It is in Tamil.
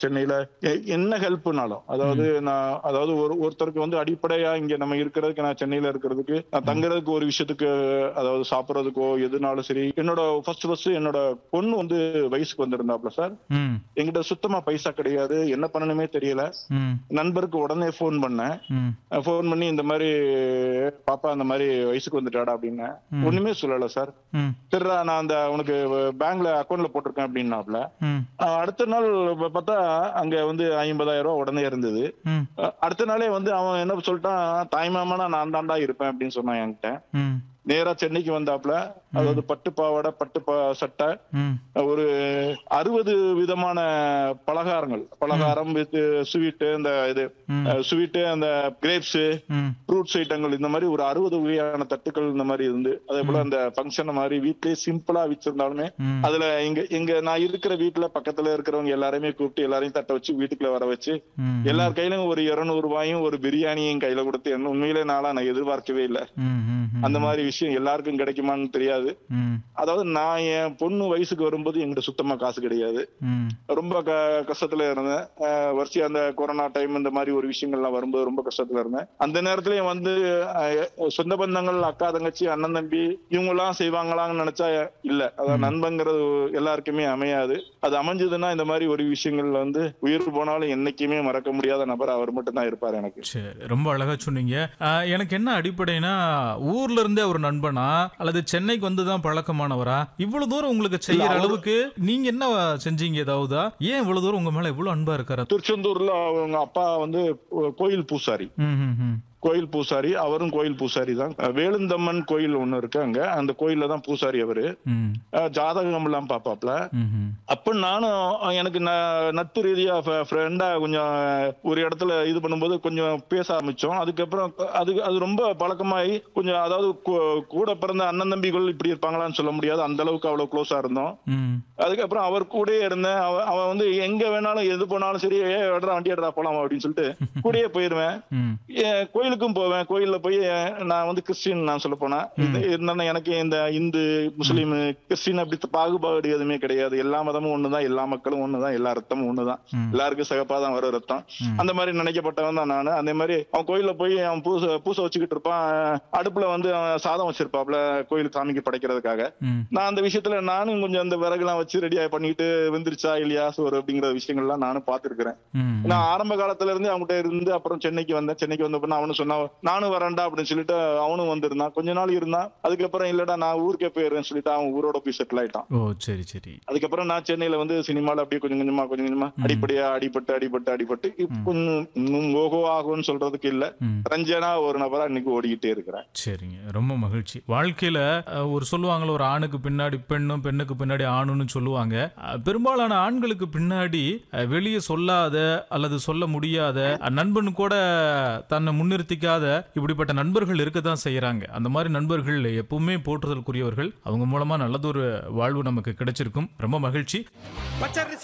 சென்னையில எ- என்ன ஹெல்ப்னாலும் அதாவது நான் அதாவது ஒரு ஒருத்தருக்கு வந்து அடிப்படையா இங்க நம்ம இருக்கிறதுக்கு நான் சென்னையில இருக்கிறதுக்கு நான் தங்குறதுக்கு ஒரு விஷயத்துக்கு அதாவது சாப்பிடுறதுக்கோ எதுனாலும் சரி என்னோட ஃபர்ஸ்ட் ஃபர்ஸ்ட் என்னோட பொண்ணு வந்து வயசுக்கு வந்திருந்தாப்ல சார் ம் என்கிட்ட சுத்தமா பைசா கிடையாது என்ன பண்ணணுமே தெரியல ம் நண்பருக்கு உடனே ஃபோன் பண்ணேன் ம் ஃபோன் பண்ணி இந்த மாதிரி பாப்பா அந்த மாதிரி வயசுக்கு வந்துட்டாடா அப்படின்னேன் ம். ஒண்ணுமே சொல்லல சார் ம் சரிடா நான் அந்த உனக்கு பேங்க்ல அக்கௌண்ட்ல போட்டிருக்கேன் அப்படின்னாப்ல ம் அஹ் அடுத்த நாள் ப- பார்த்தா அங்க வந்து ஐம்பதாயிரம் ரூபாய் உடனே இருந்தது ம் அஹ் அடுத்த நாளே வந்து அவன் என்ன சொல்லிட்டான் தாய்மாமனா நான் தாண்டா இருப்பேன் அப்படின்னு சொன்னான் என்கிட்ட ம் நேரா சென்னைக்கு வந்தாப்ல அதாவது பட்டு பாவாடை பட்டு பா சட்டை ம் ஒரு அறுபது விதமான பலகாரங்கள் பலகாரம் வித் ஸ்வீட்டு இந்த இது ம். ஸ்வீட்டு அந்த கிரேப்ஸ் ம் ஃப்ரூட்ஸ் ஐட்டங்கள் இந்த மாதிரி ஒரு அறுபது வகையான தட்டுக்கள் இந்த மாதிரி இருந்து அதே போல அந்த ஃபங்க்ஷன் மாதிரி வீட்லயே சிம்பிளா வச்சிருந்தாலுமே ம். அதுல எங்க எங்க நான் இருக்கிற வீட்டுல பக்கத்துல இருக்கிறவங்க எல்லாரையுமே கூப்பிட்டு எல்லாரையும் தட்ட வச்சு வீட்டுக்குள்ள வர வச்சு ம். எல்லார் கையிலும் ஒரு இருநூறு ரூபாயும் ஒரு பிரியாணியும் கையில கொடுத்து என்ன உண்மையிலே நாளா நான் எதிர்பார்க்கவே இல்லை ம் ம் ம். அந்த மாதிரி விஷயம் எல்லாருக்கும் கிடைக்குமான்னு தெரியாது ம் அதாவது நான் என் பொண்ணு வயசுக்கு வரும்போது என்கிட்ட சுத்தமா காசு கிடையாது ம் ரொம்ப க- கஷ்டத்துல இருந்தேன் அஹ் வருஷம் அந்த கொரோனா டைம் இந்த மாதிரி ஒரு விஷயங்கள்லாம் வரும்போது ரொம்ப கஷ்டத்துல இருந்தேன் அந்த நேரத்துலயும் வந்து அஹ், சொந்த பந்தங்கள் அக்கா தங்கச்சி அண்ணன் தம்பி இவங்க எல்லாம் செய்வாங்களான்னு நினைச்சா இல்ல அதாவது நண்பங்கிறது எல்லாருக்குமே அமையாது அது அமைஞ்சதுன்னா இந்த மாதிரி ஒரு விஷயங்கள்ல வந்து உயிர் போனாலும் என்னைக்குமே மறக்க முடியாத நபர் அவர் மட்டும் தான் இருப்பார் எனக்கு சரி ரொம்ப அழகா சொன்னீங்க ஆஹ், எனக்கு என்ன அடிப்படைனா ஊர்ல இருந்தே ஒரு நண்பனா அல்லது சென்னைக்கு வந்து தான் பழக்கமானவரா இவ்வளவு தூரம் உங்களுக்கு செய்யற அவரு- அளவுக்கு நீங்க என்ன செஞ்சீங்க ஏதாவதா ஏன் இவ்வளவு தூரம் உங்க மேல இவ்வளவு அன்பா இருக்காரு திருச்செந்தூர்ல அவங்க அப்பா வந்து கோயில் பூசாரி ம் ம் ம் கோயில் பூசாரி அவரும் கோயில் பூசாரி தான் வேலுந்தம்மன் கோயில் ஒண்ணு இருக்கு அங்க அந்த கோயில்ல தான் பூசாரி அவரு ம் அஹ் ஜாதகம் எல்லாம் பாப்பாப்ல ம் ம் அப்ப நானும் எனக்கு ந- நட்பு ரீதியா ஃப்ரெண்டா கொஞ்சம் ஒரு இடத்துல இது பண்ணும்போது கொஞ்சம் பேச ஆரம்பிச்சோம் அதுக்கப்புறம் அது அது ரொம்ப பழக்கமாயி கொஞ்சம் அதாவது கூ- கூட பிறந்த அண்ணன் தம்பிகள் இப்படி இருப்பாங்களான்னு சொல்ல முடியாது அந்த அளவுக்கு அவ்வளவு க்ளோஸா இருந்தோம் ம் அதுக்கப்புறம் அவர் கூடயே இருந்தேன் அவன் அவன் வந்து எங்க வேணாலும் எது போனாலும் சரி ஏ எடுறா வண்டி எடுறா போலாம் அப்படின்னு சொல்லிட்டு கூடயே போயிருவேன் ம் ஏன் கோயிலுக்கும் போவேன் கோயில்ல போய் அஹ், நான் வந்து கிறிஸ்டின் நான் சொல்ல போனா இருந்தாலும் எனக்கு இந்த இந்து முஸ்லீம் கிறிஸ்டின் அப்படி பாகுபாடு எதுவுமே கிடையாது எல்லா மதமும் ஒண்ணுதான் எல்லா மக்களும் ஒண்ணுதான் எல்லா ரத்தமும் ஒண்ணுதான் ம். எல்லாருக்கும் சிகப்பா தான் வரும் ரத்தம் ம். அந்த மாதிரி நினைக்கப்பட்டவன் தான் நானு அதே மாதிரி அவன் கோயில்ல போய் அவன் பூசை பூசை வச்சுக்கிட்டு இருப்பான் அடுப்புல வந்து அவன் சாதம் வச்சிருப்பாப்ல கோயில் சாமிக்கு படைக்கிறதுக்காக ம் நான் அந்த விஷயத்துல நானும் கொஞ்சம் அந்த விறகுலாம் வச்சு ரெடியா பண்ணிட்டு வெந்துருச்சா இல்லையா சோறு அப்படிங்கிற விஷயங்கள்லாம் நானும் பார்த்திருக்கிறேன் ம் நான் ஆரம்ப காலத்துல இருந்து அவன்கிட்ட இருந்து அப்புறம் சென்னைக்கு வந்தேன் சென்னைக்கு வந்தப்ப அவனு சொன்னான் நானும் வரேன்டா அப்படின்னு சொல்லிட்டு அவனும் வந்திருந்தான் கொஞ்ச நாள் இருந்தான் அதுக்கப்புறம் இல்லடா நான் ஊருக்கே போயிடுறேன்னு சொல்லிட்டு அவன் ஊரோட போய் செட்டில் ஆயிட்டான் ஓ சரி சரி அதுக்கப்புறம் நான் சென்னையில வந்து சினிமால அப்படியே கொஞ்சம் கொஞ்சமா கொஞ்சம் கொஞ்சமா அடிப்படையா அடிபட்டு அடிபட்டு அடிபட்டு இப்ப கொஞ்சம் இன்னும் ஓகோ ஆகும்னு சொல்றதுக்கு இல்ல ம் ரஞ்சனா ஒரு நபரா இன்னைக்கு ஓடிக்கிட்டே இருக்கிறேன் சரிங்க ரொம்ப மகிழ்ச்சி வாழ்க்கையில அஹ், ஒரு சொல்லுவாங்கல்ல ஒரு ஆணுக்கு பின்னாடி பெண்ணும் பெண்ணுக்கு பின்னாடி ஆணுன்னு சொல்லுவாங்க அஹ், பெரும்பாலான ஆண்களுக்கு பின்னாடி அஹ், வெளியே சொல்லாத அல்லது சொல்ல முடியாத அஹ், நண்பன் கூட தன்னை முன்னிறுத்திக்காத இப்படிப்பட்ட நண்பர்கள் இருக்க தான் செய்யறாங்க அந்த மாதிரி நண்பர்கள் எப்பவுமே போற்றுதலுக்குரியவர்கள் அவங்க மூலமா நல்லதொரு வாழ்வு நமக்கு கிடைச்சிருக்கும் ரொம்ப மகிழ்ச்சி